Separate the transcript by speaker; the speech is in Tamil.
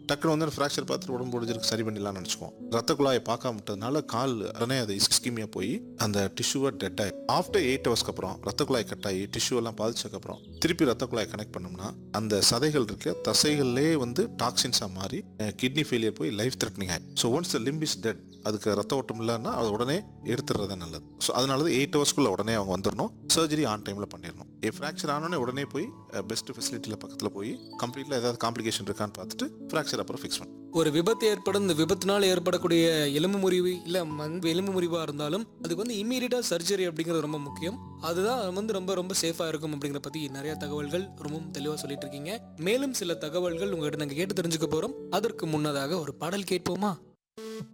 Speaker 1: டக்குனு வந்து ஃப்ராக்சர் பார்த்துட்டு உடம்பு முடிஞ்சிருக்கு சரி பண்ணிடலாம்னு நினச்சிக்குவோம் ரத்த குழாயை பார்க்காம விட்டதுனால கால் உடனே அது இஸ்கிமியா போய் அந்த டிஷ்யூவை டெட் ஆகி ஆஃப்டர் எயிட் ஹவர்ஸ்க்கு அப்புறம் ரத்த குழாய் கட் ஆகி டிஷ்யூ எல்லாம் பாதிச்சதுக்கப்புறம் திருப்பி ரத்த குழாய் கனெக்ட் பண்ணோம்னா அந்த சதைகள் இருக்க தசைகள்லே வந்து டாக்ஸின்ஸாக மாறி கிட்னி ஃபெயிலியர் போய் லைஃப் த்ரெட்னிங் ஆகி so once the limb is dead அதுக்கு ரத்த ஓட்டம் இல்லைன்னா அது உடனே எடுத்துடுறது நல்லது ஸோ அதனால தான் எயிட் ஹவர்ஸ்க்குள்ள உடனே அவங்க வந்துடணும் சர்ஜரி ஆன் டைமில் பண்ணிடணும் ஃப்ராக்சர் ஆனோடனே உடனே போய் பெஸ்ட் ஃபெசிலிட்டியில் பக்கத்தில் போய் கம்ப்ளீட்டில் ஏதாவது காம்ப்ளிகேஷன் இருக்கான்னு பார்த்துட்டு ஃப்ராக்சர் அப்புறம் ஃபிக்ஸ் பண்ணணும்
Speaker 2: ஒரு விபத்து ஏற்படும் இந்த விபத்தினால் ஏற்படக்கூடிய எலும்பு முறிவு இல்லை மண் எலும்பு முறிவாக இருந்தாலும் அதுக்கு வந்து இம்மீடியட்டாக சர்ஜரி அப்படிங்கிறது ரொம்ப முக்கியம் அதுதான் வந்து ரொம்ப ரொம்ப சேஃபாக இருக்கும் அப்படிங்கிறத பற்றி நிறைய தகவல்கள் ரொம்பவும் தெளிவாக சொல்லிட்டு இருக்கீங்க மேலும் சில தகவல்கள் உங்ககிட்ட நாங்கள் கேட்டு தெரிஞ்சுக்க போகிறோம் அதற்கு முன்னதாக ஒரு பாடல் கேட்போமா